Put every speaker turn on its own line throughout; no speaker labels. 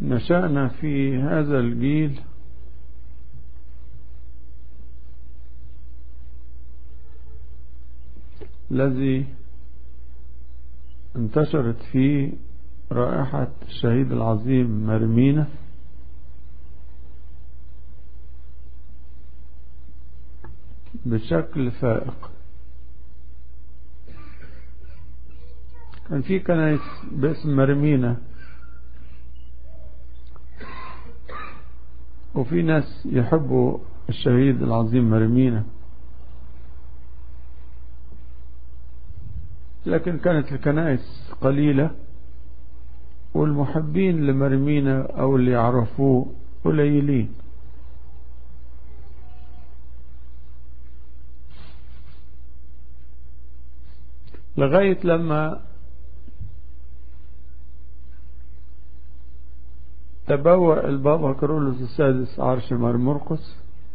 نشأنا في هذا الجيل الذي انتشرت فيه رائحة الشهيد العظيم مرمينة بشكل فائق كان في كنايس باسم مرمينة وفي ناس يحبوا الشهيد العظيم مرمينة لكن كانت الكنائس قليلة والمحبين لمرمينة أو اللي يعرفوه قليلين لغاية لما تبوأ البابا كرولوس السادس عرش مرمرقس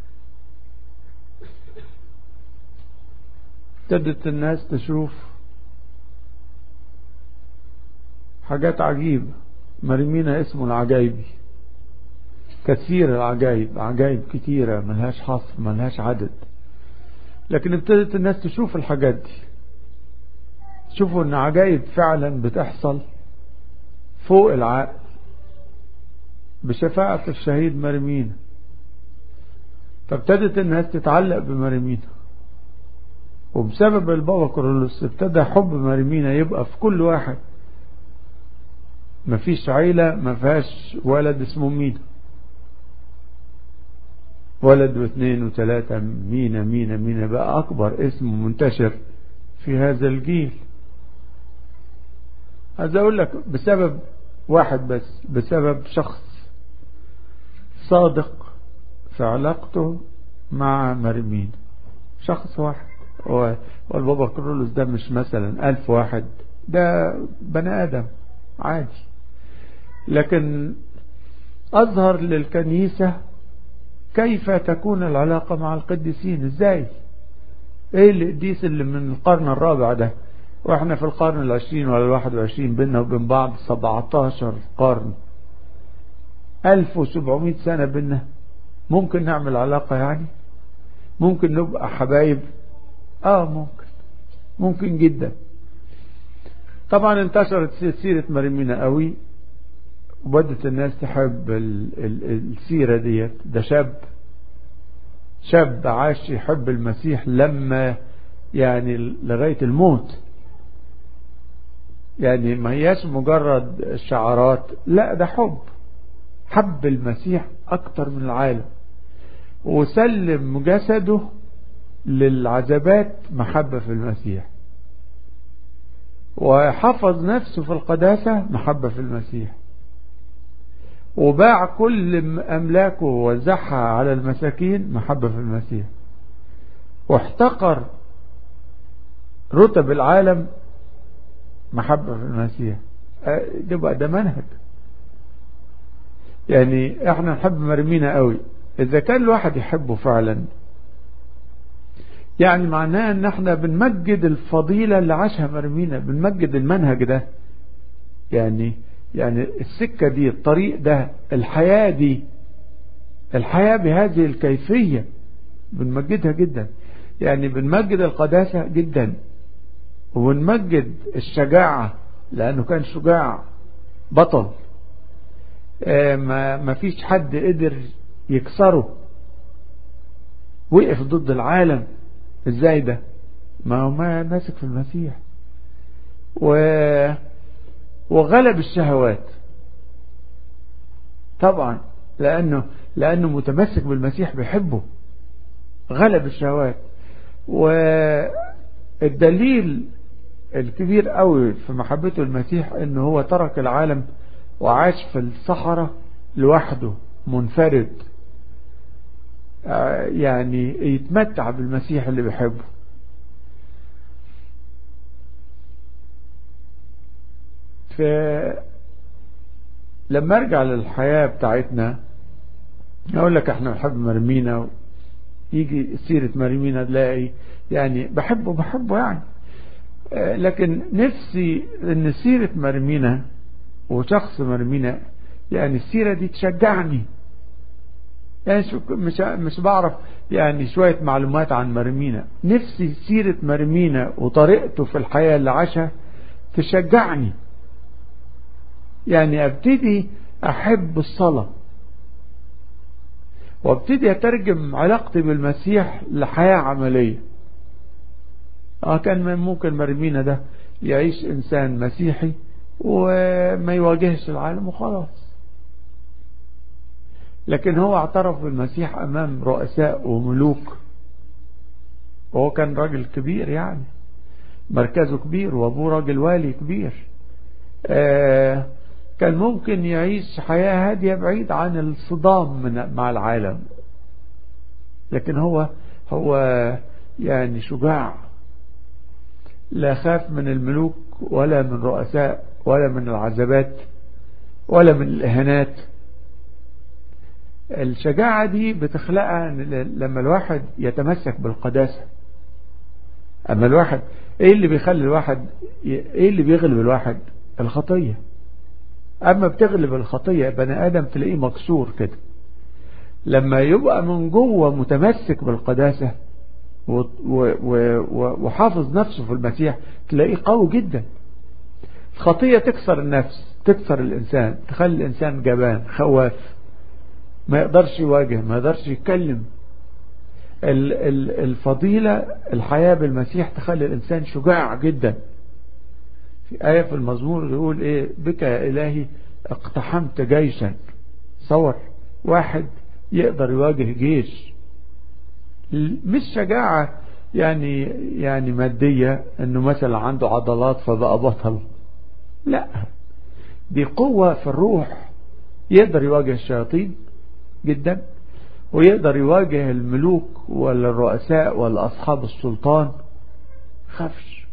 ابتدت الناس تشوف حاجات عجيبة مرمينا اسمه العجايبي كثير العجائب عجائب كتيرة ملهاش حصر ملهاش عدد لكن ابتدت الناس تشوف الحاجات دي تشوفوا ان عجائب فعلا بتحصل فوق العقل بشفاعة الشهيد مرمينا فابتدت الناس تتعلق بمرمينا وبسبب البابا كورولوس ابتدى حب مرمينا يبقى في كل واحد مفيش عيلة ما فيهاش ولد اسمه مينا ولد واثنين وثلاثة مينا مينا مينا بقى أكبر اسم منتشر في هذا الجيل عايز أقول لك بسبب واحد بس بسبب شخص صادق في علاقته مع مرمين شخص واحد والبابا كرولوس ده مش مثلا ألف واحد ده بني آدم عادي لكن أظهر للكنيسة كيف تكون العلاقة مع القديسين ازاي ايه القديس اللي من القرن الرابع ده واحنا في القرن العشرين ولا الواحد وعشرين بينا وبين بعض سبعتاشر قرن ألف وسبعمائة سنة بينا ممكن نعمل علاقة يعني ممكن نبقى حبايب اه ممكن ممكن جدا طبعا انتشرت سيرة مريمينا قوي وبدت الناس تحب ال ال السيرة ديت ده شاب شاب عاش يحب المسيح لما يعني لغاية الموت يعني ما هياش مجرد شعارات لا ده حب حب المسيح أكتر من العالم وسلم جسده للعذابات محبة في المسيح وحفظ نفسه في القداسة محبة في المسيح وباع كل أملاكه ووزعها على المساكين محبة في المسيح واحتقر رتب العالم محبة في المسيح ده بقى ده منهج يعني احنا نحب مرمينا قوي اذا كان الواحد يحبه فعلا يعني معناه ان احنا بنمجد الفضيلة اللي عاشها مرمينا بنمجد المنهج ده يعني يعني السكة دي الطريق ده الحياة دي الحياة بهذه الكيفية بنمجدها جدا يعني بنمجد القداسة جدا وبنمجد الشجاعة لأنه كان شجاع بطل ما ما فيش حد قدر يكسره وقف ضد العالم ازاي ده ما هو ما ماسك في المسيح و وغلب الشهوات طبعا لانه لانه متمسك بالمسيح بيحبه غلب الشهوات والدليل الكبير قوي في محبته المسيح انه هو ترك العالم وعاش في الصحراء لوحده منفرد يعني يتمتع بالمسيح اللي بيحبه ف لما ارجع للحياة بتاعتنا اقول لك احنا بنحب مرمينا يجي سيرة مرمينا تلاقي يعني بحبه بحبه يعني لكن نفسي ان سيرة مرمينا وشخص مرمينا يعني السيرة دي تشجعني يعني مش مش بعرف يعني شوية معلومات عن مرمينا نفسي سيرة مرمينا وطريقته في الحياة اللي عاشها تشجعني يعني ابتدي احب الصلاة وابتدي اترجم علاقتي بالمسيح لحياة عملية اه كان ممكن مرمينا ده يعيش انسان مسيحي وما يواجهش العالم وخلاص لكن هو اعترف بالمسيح امام رؤساء وملوك وهو كان راجل كبير يعني مركزه كبير وابوه راجل والي كبير آه كان ممكن يعيش حياة هادية بعيد عن الصدام من مع العالم لكن هو هو يعني شجاع لا خاف من الملوك ولا من رؤساء ولا من العذابات ولا من الإهانات الشجاعة دي بتخلقها لما الواحد يتمسك بالقداسة أما الواحد إيه اللي بيخلي الواحد إيه اللي بيغلب الواحد الخطية أما بتغلب الخطية بني آدم تلاقيه مكسور كده لما يبقى من جوه متمسك بالقداسة وحافظ نفسه في المسيح تلاقيه قوي جدا الخطية تكسر النفس تكسر الإنسان تخلي الإنسان جبان خواف ما يقدرش يواجه ما يقدرش يتكلم الفضيلة الحياة بالمسيح تخلي الإنسان شجاع جدا في آية في المزمور يقول إيه بك يا إلهي اقتحمت جيشا صور واحد يقدر يواجه جيش مش شجاعة يعني يعني مادية انه مثلا عنده عضلات فبقى بطل لا دي قوة في الروح يقدر يواجه الشياطين جدا ويقدر يواجه الملوك ولا الرؤساء ولا أصحاب السلطان خافش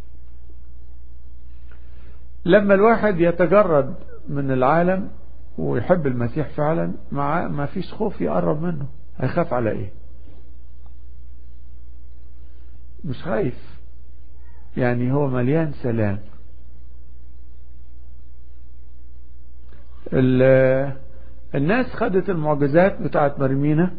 لما الواحد يتجرد من العالم ويحب المسيح فعلا مع ما فيش خوف يقرب منه هيخاف على ايه مش خايف يعني هو مليان سلام الناس خدت المعجزات بتاعت مرمينا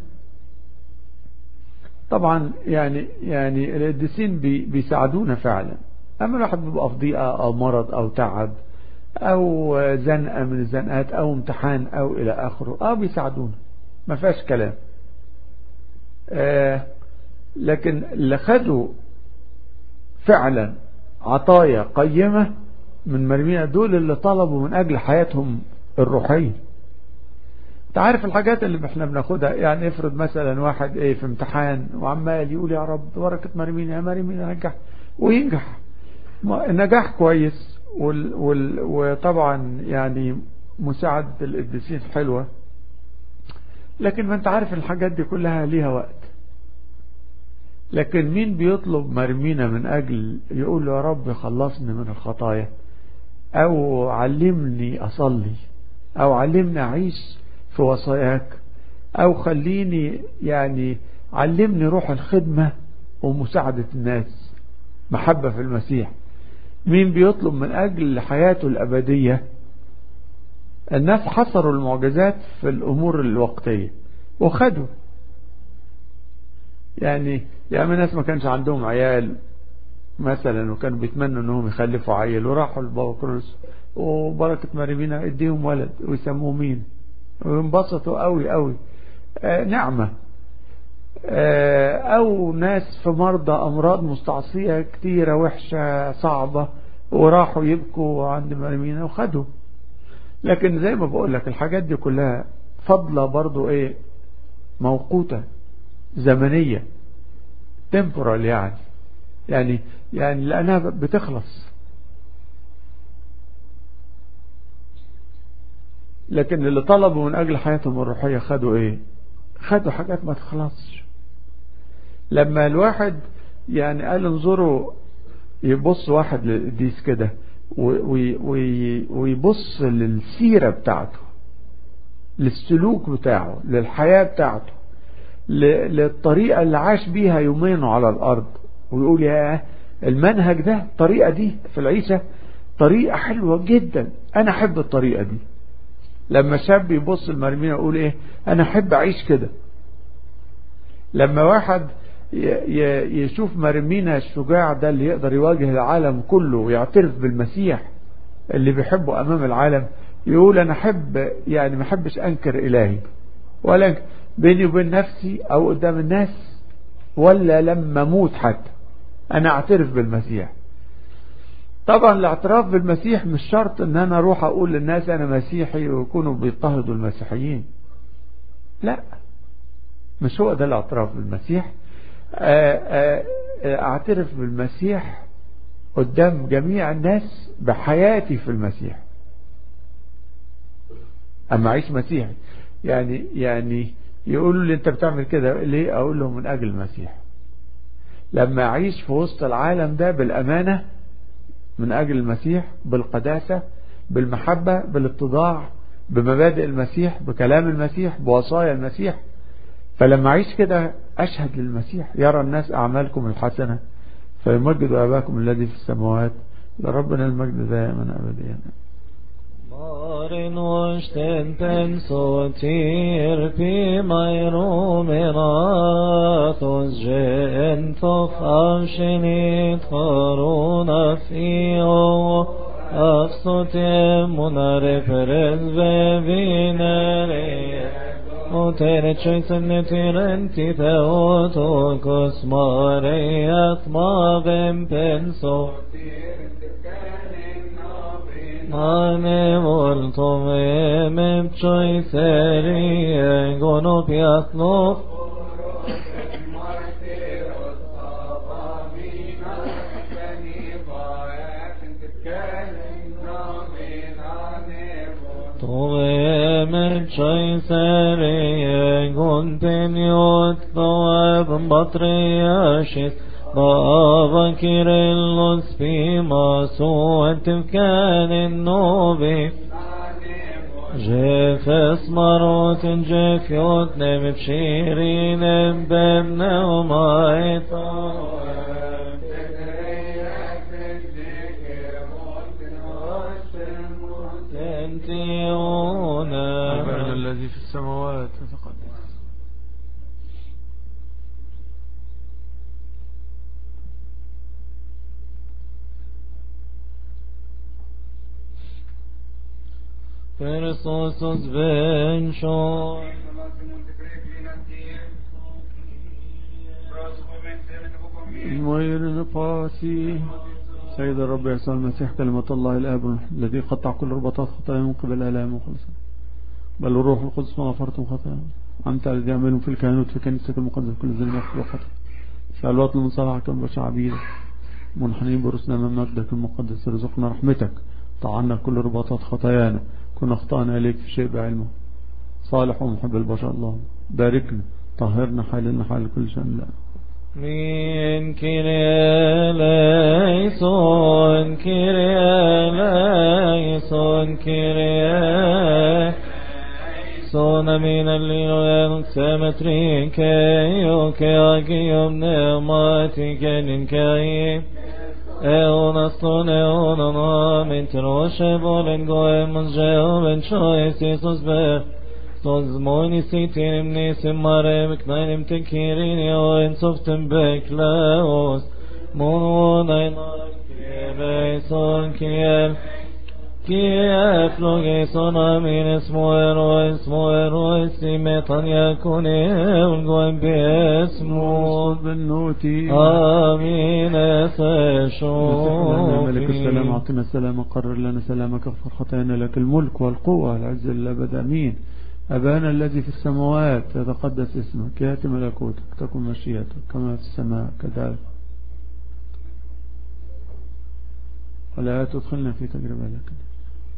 طبعا يعني يعني القديسين بي بيساعدونا فعلا اما الواحد بيبقى في ضيقه او مرض او تعب او زنقه من الزنقات او امتحان او الى اخره اه بيساعدونا ما فيهاش كلام آه لكن اللي خدوا فعلا عطايا قيمة من مرمينا دول اللي طلبوا من أجل حياتهم الروحية انت عارف الحاجات اللي احنا بناخدها يعني افرض مثلا واحد ايه في امتحان وعمال يقول يا رب بركة مرمينا يا مرمينا نجح وينجح النجاح كويس وال وال وطبعا يعني مساعدة القديسين حلوة لكن ما انت عارف الحاجات دي كلها ليها وقت لكن مين بيطلب مرمينا من أجل يقول له يا رب خلصني من الخطايا أو علمني أصلي أو علمني أعيش في وصاياك أو خليني يعني علمني روح الخدمة ومساعدة الناس محبة في المسيح مين بيطلب من أجل حياته الأبدية الناس حصروا المعجزات في الأمور الوقتية وخدوا يعني يعني ناس ما كانش عندهم عيال مثلا وكانوا بيتمنوا انهم يخلفوا عيل وراحوا لبابا كروس وبركة مريمينا اديهم ولد ويسموه مين وانبسطوا قوي قوي آه نعمة آه او ناس في مرضى امراض مستعصية كتيرة وحشة صعبة وراحوا يبكوا عند مريمينا وخدوا لكن زي ما بقول لك الحاجات دي كلها فضلة برضو ايه موقوتة زمنية temporal يعني يعني يعني لأنها بتخلص لكن اللي طلبوا من أجل حياتهم الروحية خدوا إيه خدوا حاجات ما تخلصش لما الواحد يعني قال انظروا يبص واحد للقديس كده ويبص للسيرة بتاعته للسلوك بتاعه للحياة بتاعته للطريقة اللي عاش بيها يومينه على الأرض ويقول يا المنهج ده الطريقة دي في العيشة طريقة حلوة جدا أنا أحب الطريقة دي لما شاب يبص المرمينا يقول ايه انا احب اعيش كده لما واحد يشوف مرمينا الشجاع ده اللي يقدر يواجه العالم كله ويعترف بالمسيح اللي بيحبه امام العالم يقول انا احب يعني ما احبش انكر الهي ولا بيني وبين نفسي او قدام الناس ولا لما اموت حتى انا اعترف بالمسيح طبعا الاعتراف بالمسيح مش شرط ان انا اروح اقول للناس انا مسيحي ويكونوا بيضطهدوا المسيحيين لا مش هو ده الاعتراف بالمسيح اعترف بالمسيح قدام جميع الناس بحياتي في المسيح اما اعيش مسيحي يعني يعني يقولوا لي انت بتعمل كده ليه اقول لهم من اجل المسيح لما اعيش في وسط العالم ده بالامانة من اجل المسيح بالقداسة بالمحبة بالاتضاع بمبادئ المسيح بكلام المسيح بوصايا المسيح فلما اعيش كده اشهد للمسيح يرى الناس اعمالكم الحسنة فيمجدوا اباكم الذي في السماوات لربنا المجد دائما ابديا
Maren osten pensotir pi mairuminatos gentof avshinit charuna fio afsotem munare perez vevinere Otere choisen netirenti theotokos mareiat mavem penso Mane voltom emem choi seri gono piatno Tove choi seri gonteniot toab batriashis بابا كيرلس في مسوة كان النوبي جيف اسمروت جيف يوتنم بشيرين بابنا وما
أبانا الذي في السماوات تقدس
Christus benšo.
مغير نقاسي سيد الرب يسوع المسيح كلمة الله الآب الذي قطع كل ربطات خطايا من قبل آلام وخلصا بل الروح القدس ما غفرتم خطايا أنت الذي يعمل في الكهنوت في كنيستك المقدسة كل ذنب يغفر وخطأ سألوات من صلاحك بشع عبيدك منحنين برسنا من مجدك المقدس رزقنا رحمتك طعنا كل رباطات خطايانا كنا اخطأنا إليك في شيء بعلمه صالح ومحب البشر الله باركنا طهرنا حالنا حال كل شيء لا
Min Kyrie eleison, Kyrie eleison, Kyrie eleison, amin allinoen semetrike, yoke agium pneumatike ninkai, eon aston eon amin troshe volen goem jehoven chois Jesus ber, Stos moini sitin nisim marem knainim tekirin yo en softem beklaos mon ein kiebe son kiel kiel floge son amin esmoero esmoero esimetan yakune ungoen besmo
بالنوتي
آمين
ملك السلام
سشوفي
أعطنا السلام قرر لنا سلامك اغفر خطايانا لك الملك والقوة والعز للأبد أمين أبانا الذي في السماوات يتقدس اسمك يأتي ملكوتك تكن مشيئتك كما في السماء كذلك ولا تدخلنا في تجربة لكن